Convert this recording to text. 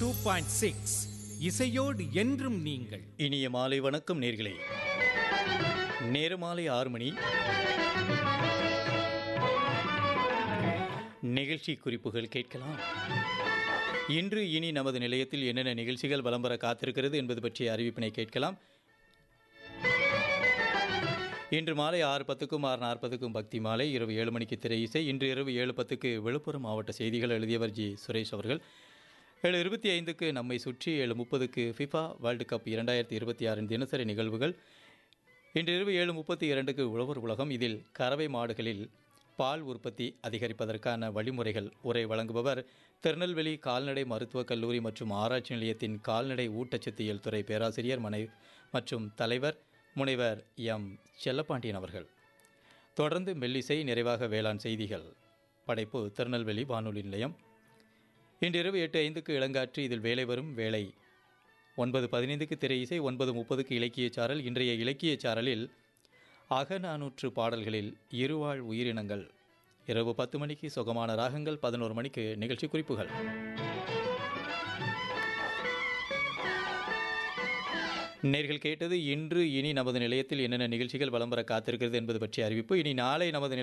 two point six இசையோடு என்றும் நீங்கள் இனிய மாலை வணக்கம் நேர்களே நேர மாலை ஆறு மணி நிகழ்ச்சி குறிப்புகள் கேட்கலாம் இன்று இனி நமது நிலையத்தில் என்னென்ன நிகழ்ச்சிகள் வலம் வர காத்திருக்கிறது என்பது பற்றிய அறிவிப்பினை கேட்கலாம் இன்று மாலை ஆறு பத்துக்கும் ஆறு நாற்பதுக்கும் பக்தி மாலை இரவு ஏழு மணிக்கு திரை இசை இன்று இரவு ஏழு பத்துக்கு விழுப்புரம் மாவட்ட செய்திகள் எழுதியவர் ஜி சுரேஷ் அவர்கள் ஏழு இருபத்தி ஐந்துக்கு நம்மை சுற்றி ஏழு முப்பதுக்கு ஃபிஃபா வேர்ல்டு கப் இரண்டாயிரத்தி இருபத்தி ஆறின் தினசரி நிகழ்வுகள் இன்று இரவு ஏழு முப்பத்தி இரண்டுக்கு உழவர் உலகம் இதில் கறவை மாடுகளில் பால் உற்பத்தி அதிகரிப்பதற்கான வழிமுறைகள் உரை வழங்குபவர் திருநெல்வேலி கால்நடை மருத்துவக் கல்லூரி மற்றும் ஆராய்ச்சி நிலையத்தின் கால்நடை ஊட்டச்சத்தியல் துறை பேராசிரியர் மனை மற்றும் தலைவர் முனைவர் எம் செல்லப்பாண்டியன் அவர்கள் தொடர்ந்து மெல்லிசை நிறைவாக வேளாண் செய்திகள் படைப்பு திருநெல்வேலி வானொலி நிலையம் இன்றிரவு எட்டு ஐந்துக்கு இளங்காற்று இதில் வேலை வரும் வேலை ஒன்பது பதினைந்துக்கு திரை இசை ஒன்பது முப்பதுக்கு இலக்கியச் சாரல் இன்றைய இலக்கியச் சாரலில் அகநானூற்று பாடல்களில் இருவாழ் உயிரினங்கள் இரவு பத்து மணிக்கு சுகமான ராகங்கள் பதினோரு மணிக்கு நிகழ்ச்சி குறிப்புகள் நேர்கள் கேட்டது இன்று இனி நமது நிலையத்தில் என்னென்ன நிகழ்ச்சிகள் வலம் வர காத்திருக்கிறது என்பது பற்றிய அறிவிப்பு இனி நாளை நமது